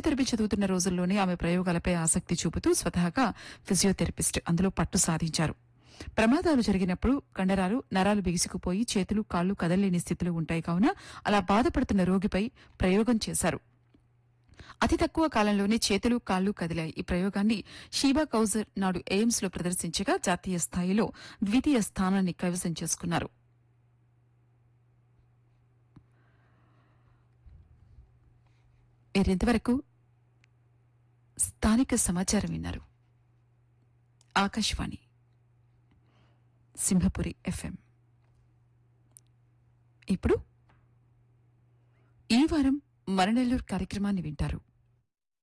physiotherapy చదువుతున్న రోజుల్లోనే ఆమె ప్రయోగాలపై ఆసక్తి చూపుతూ స్వతహాగా ఫిజియోథెరపిస్ట్ అందులో పట్టు సాధించారు ప్రమాదాలు జరిగినప్పుడు కండరాలు నరాలు బిగుసుకుపోయి చేతులు కాళ్లు కదలలేని స్థితిలో ఉంటాయి కావున అలా బాధపడుతున్న రోగిపై ప్రయోగం చేశారు అతి తక్కువ కాలంలోనే చేతులు కాళ్లు కదిలాయి ఈ ప్రయోగాన్ని షీబా కౌజర్ నాడు ఎయిమ్స్ లో ప్రదర్శించగా జాతీయ స్థాయిలో ద్వితీయ స్థానాన్ని కైవసం చేసుకున్నారు మీరింతవరకు స్థానిక సమాచారం విన్నారు ఆకాశవాణి సింహపురి ఎఫ్ఎం ఇప్పుడు ఈ వారం మరణెల్లూరు కార్యక్రమాన్ని వింటారు